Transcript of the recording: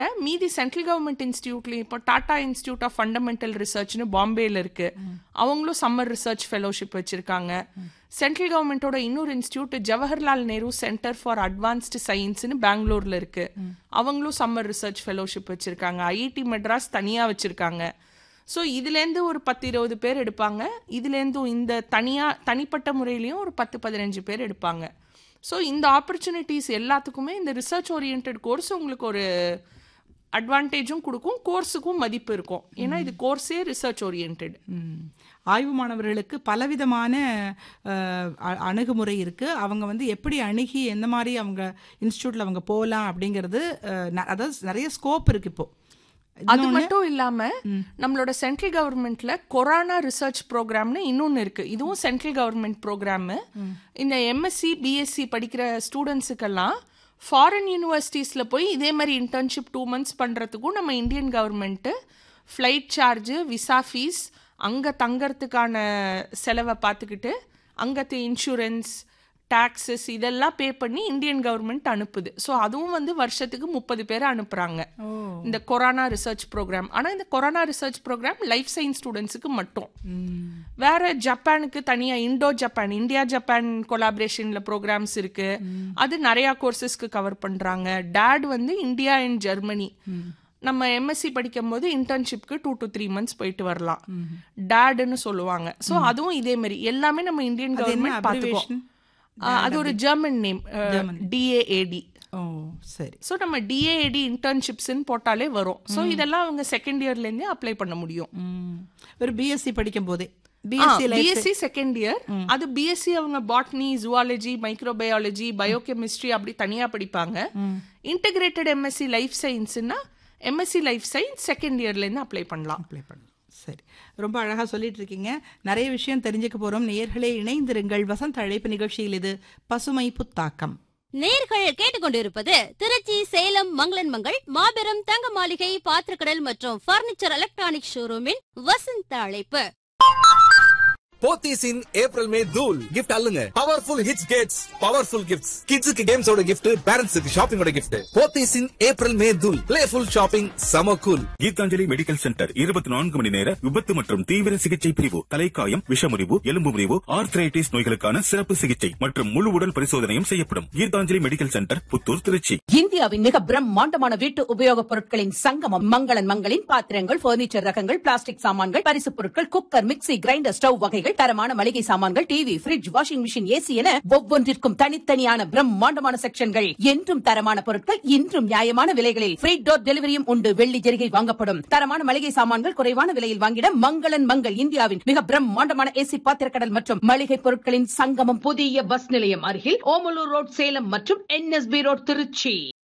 மீதி central government இன்ஸ்டியூட்லயும் இப்போ டாடா இன்ஸ்டியூட் ஆஃப் ஃபண்டமெண்டல் ரிசர்ச்னு பாம்பேல இருக்கு அவங்களும் சம்மர் ரிசர்ச் ஃபெலோஷிப் வச்சிருக்காங்க சென்ட்ரல் கவர்மெண்டோட இன்னொரு institute Jawaharlal Nehru centre for advanced சயின்ஸ்னு பெங்களூர்ல இருக்கு அவங்களும் சம்மர் ரிசர்ச் ஃபெலோஷிப் வச்சிருக்காங்க ஐஐடி மெட்ராஸ் தனியா வச்சிருக்காங்க ஸோ இதுலேருந்து ஒரு பத்து இருபது பேர் எடுப்பாங்க இதுலேருந்தும் இந்த தனியா தனிப்பட்ட முறையிலையும் ஒரு பத்து பதினஞ்சு பேர் எடுப்பாங்க ஸோ இந்த ஆப்பர்ச்சுனிட்டிஸ் எல்லாத்துக்குமே இந்த ரிசர்ச் ஓரியன்ட் கோர்ஸ் உங்களுக்கு ஒரு அட்வான்டேஜும் கொடுக்கும் கோர்ஸுக்கும் மதிப்பு இருக்கும் ஏன்னா இது கோர்ஸே ரிசர்ச் ஓரியன்ட் ம். ஆய்வு மாணவர்களுக்கு பலவிதமான அஹ், அ- அணுகுமுறை இருக்கு அவங்க வந்து எப்படி அணுகி எந்த மாதிரி அவங்க இன்ஸ்டியூட்ல அவங்க போகலாம் அப்படிங்கிறது அஹ், ந- அதாவது நிறைய ஸ்கோப் இருக்கு இப்போ அது மட்டும் இல்லாம நம்மளோட சென்ட்ரல் கவர்மெண்ட்ல கொரோனா ரிசர்ச் ப்ரோக்ராம்னு இன்னொன்னு இருக்கு இதுவும் சென்ட்ரல் கவர்மெண்ட் ப்ரோக்ராம் இந்த எம்எஸ்சி பிஎஸ்சி படிக்கிற ஸ்டூடெண்ட்ஸுக்கெல்லாம் ஃபாரின் யூனிவர்சிட்டிஸ்ல போய் இதே மாதிரி இன்டர்ன்ஷிப் டூ மந்த்ஸ் பண்றதுக்கும் நம்ம Indian government flight charge visa fees அங்க தங்கறதுக்கான செலவை பார்த்துக்கிட்டு அங்கத்து இன்சூரன்ஸ் டாக்ஸஸ் இதெல்லாம் பே பண்ணி இந்தியன் கவர்மெண்ட் அனுப்புது ஸோ அதுவும் வந்து வருஷத்துக்கு முப்பது பேரை அனுப்புறாங்க இந்த கொரோனா ரிசர்ச் ப்ரோக்ராம் ஆனா இந்த corona research programme life science ஸ்டூடெண்ட்ஸுக்கு மட்டும் வேற ஜப்பானுக்கு தனியா இண்டோ ஜப்பான் இந்தியா ஜப்பான் கொலாபரேஷன்ல ப்ரோக்ராம்ஸ் இருக்கு அது நிறைய கோர்சஸ்க்கு கவர் பண்றாங்க டேட் வந்து இந்தியா அண்ட் ஜெர்மனி நம்ம எம்எஸ்சி படிக்கும் போது இன்டர்ன்ஷிப்க்கு டூ டு த்ரீ மந்த்ஸ் போயிட்டு வரலாம் டேடுன்னு சொல்லுவாங்க ஸோ அதுவும் இதே மாதிரி எல்லாமே நம்ம இந்தியன் அது என்ன கவர்மெண்ட் பார்த்துக்கோ abbreviation? அது ஒரு ஜெர்மன் நேம் டிஏஏடி ஓ சரி ஸோ நம்ம டிஏஏடி இன்டர்ன்ஷிப்ஸ்ன்னு போட்டாலே வரும் ஸோ இதெல்லாம் அவங்க செகண்ட் இயர்லேருந்தே அப்ளை பண்ண முடியும் ம். ஒரு பிஎஸ்சி படிக்கும் போதே பிஎஸ்சி பிஎஸ்சி செகண்ட் இயர் அது பிஎஸ்சி அவங்க பாட்னி ஜுவாலஜி மைக்ரோபயாலஜி பயோகெமிஸ்ட்ரி அப்படி தனியா படிப்பாங்க இன்டகிரேட்டட் எம்எஸ்சி லைஃப் சயின்ஸ்னா எம்எஸ்சி லைஃப் சயின்ஸ் செகண்ட் இயர்லேருந்து அப்ளை பண்ணலாம் அப்ளை பண்ணலாம் சரி ரொம்ப அழகா சொல்லிட்டு இருக்கீங்க நிறைய விஷயம் தெரிஞ்சுக்க போறோம் நேயர்களே இணைந்திருங்கள் வசந்த அழைப்பு நிகழ்ச்சியில் இது பசுமை புத்தாக்கம் நேர்கள் கேட்டுக்கொண்டிருப்பது திருச்சி சேலம் மங்களன் மங்கள் மாபெரும் தங்க மாளிகை பாத்திரக்கடல் மற்றும் பர்னிச்சர் எலக்ட்ரானிக் ஷோரூமின் வசந்த அழைப்பு போத்தீஸ் இன் ஏப்ரல் மே தூல் கிஃப்ட் அல்லுங்க பவர்ஃபுல் ஹிட்ஸ் கேட்ஸ் பவர்ஃபுல் கிஃப்ட்ஸ் கிட்ஸுக்கு கேம்ஸோட கிஃப்ட் பேரண்ட்ஸுக்கு ஷாப்பிங்கோட gift Pothys in April May தூல் பிளேஃபுல் ஷாப்பிங் சம கூல் கீதாஞ்சலி மெடிக்கல் சென்டர் இருபத்தி நான்கு மணி நேர விபத்து மற்றும் தீவிர சிகிச்சை பிரிவு தலைக்காயம் விஷமுறிவு எலும்பு முறிவு ஆர்த்ரைட்டிஸ் நோய்களுக்கான சிறப்பு சிகிச்சை மற்றும் முழு உடல் பரிசோதனையும் செய்யப்படும் கீதாஞ்சலி மெடிக்கல் சென்டர் புத்தூர் திருச்சி இந்தியாவின் மிக பிரம்மாண்டமான வீட்டு உபயோகப் பொருட்களின் சங்கமம் மங்களன் மங்களின் பாத்திரங்கள் பர்னிச்சர் ரகங்கள் பிளாஸ்டிக் சாமான்கள் பரிசுப் பொருட்கள் குக்கர் மிக்ஸி கிரைண்டர் ஸ்டவ் வகைகள் தரமான மளிகை சாமான்கள் TV fridge washing machine AC என ஒவ்வொன்றிற்கும் தனித்தனியான பிரம்மாண்டமான செக்ஷன்கள் என்றும் தரமான பொருட்கள் இன்றும் நியாயமான விலைகளில் ஃப்ரீ டோர் டெலிவரியும் உண்டு வெள்ளி ஜெரிகை வாங்கப்படும் தரமான மளிகை சாமான்கள் குறைவான விலையில் வாங்கிட மங்களன் மங்கள் இந்தியாவின் மிக பிரம்மாண்டமான ஏசி பாத்திரக்கடல் மற்றும் மளிகை பொருட்களின் சங்கமம் புதிய பஸ் நிலையம் அருகில் ஓமலூர் ரோட் சேலம் மற்றும் என்எஸ்பி ரோட் திருச்சி